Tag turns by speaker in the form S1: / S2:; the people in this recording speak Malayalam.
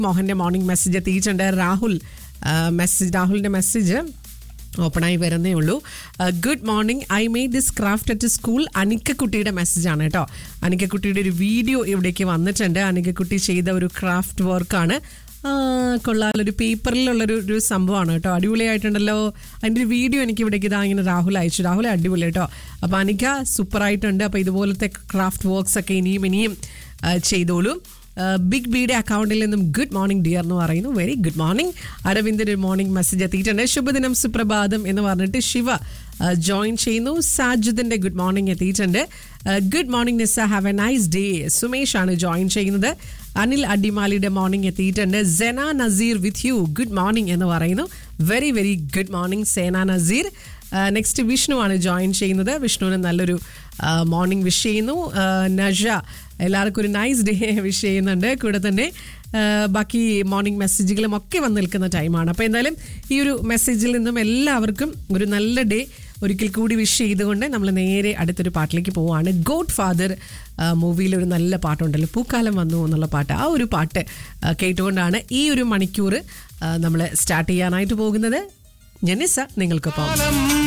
S1: മോഹന്റെ മോർണിംഗ് മെസ്സേജ് എത്തിയിട്ടുണ്ട് രാഹുൽ മെസ്സേജ് രാഹുലിന്റെ മെസ്സേജ് ഓപ്പണായി വരുന്നേ ഉള്ളൂ good morning I made this craft at school അനിക്കക്കുട്ടിയുടെ മെസ്സേജാണ് കേട്ടോ അനിക്കക്കുട്ടിയുടെ ഒരു വീഡിയോ ഇവിടേക്ക് വന്നിട്ടുണ്ട് അനിക്കക്കുട്ടി ചെയ്ത ഒരു ക്രാഫ്റ്റ് വർക്കാണ് കൊള്ളാലൊരു പേപ്പറിലുള്ളൊരു ഒരു സംഭവമാണ് കേട്ടോ അടിപൊളിയായിട്ടുണ്ടല്ലോ അതിൻ്റെ ഒരു വീഡിയോ എനിക്ക് ഇവിടേക്ക് ഇതാ ഇങ്ങനെ രാഹുൽ അയച്ചു രാഹുൽ അടിപൊളി കേട്ടോ അപ്പോൾ അനിക്ക സൂപ്പറായിട്ടുണ്ട് അപ്പോൾ ഇതുപോലത്തെ ക്രാഫ്റ്റ് വർക്ക്സ് ഒക്കെ ഇനിയും ഇനിയും ആ, ചെയ്തോളൂ ബിഗ് ബിയുടെ അക്കൗണ്ടിൽ നിന്നും ഗുഡ് മോർണിംഗ് ഡിയർ എന്ന് പറയുന്നു വെരി ഗുഡ് മോർണിംഗ് അരവിന്ദൻ്റെ ഒരു മോർണിംഗ് മെസ്സേജ് എത്തിയിട്ടുണ്ട് ശുഭദിനം സുപ്രഭാതം എന്ന് പറഞ്ഞിട്ട് ശിവ ജോയിൻ ചെയ്യുന്നു സാജിദിന്റെ ഗുഡ് മോർണിംഗ് എത്തിയിട്ടുണ്ട് good morning Nisa have a nice day Sumesh ആണ് ജോയിൻ ചെയ്യുന്നത് അനിൽ അടിമാലിയുടെ മോർണിംഗ് എത്തിയിട്ടുണ്ട് Sena Nazeer with you good morning എന്ന് പറയുന്നു വെരി വെരി ഗുഡ് മോർണിംഗ് സേന നസീർ നെക്സ്റ്റ് വിഷ്ണു ആണ് ജോയിൻ ചെയ്യുന്നത് വിഷ്ണുവിന് നല്ലൊരു മോർണിംഗ് വിഷ് ചെയ്യുന്നു ആ, നജ എല്ലാവർക്കും ഒരു നൈസ് ഡേ വിഷ് ചെയ്യുന്നുണ്ട് കൂടെ തന്നെ ആ, ബാക്കി മോർണിംഗ് മെസ്സേജുകളും ഒക്കെ വന്ന് നിൽക്കുന്ന ടൈമാണ് അപ്പോൾ എന്തായാലും ഈ ഒരു മെസ്സേജിൽ നിന്നും എല്ലാവർക്കും ഒരു നല്ല ഡേ ഒരിക്കൽ കൂടി വിഷ് ചെയ്തുകൊണ്ട് നമ്മൾ നേരെ അടുത്തൊരു പാട്ടിലേക്ക് പോവുകയാണ് ഗോഡ് ഫാദർ മൂവിയിൽ ഒരു നല്ല പാട്ടുണ്ടല്ലോ പൂക്കാലം വന്നു എന്നുള്ള പാട്ട് ആ ഒരു പാട്ട് ആ, കേട്ടുകൊണ്ടാണ് ഈ ഒരു മണിക്കൂർ നമ്മൾ സ്റ്റാർട്ട് ചെയ്യാനായിട്ട് പോകുന്നത് ജനിസ നിങ്ങൾക്കൊപ്പം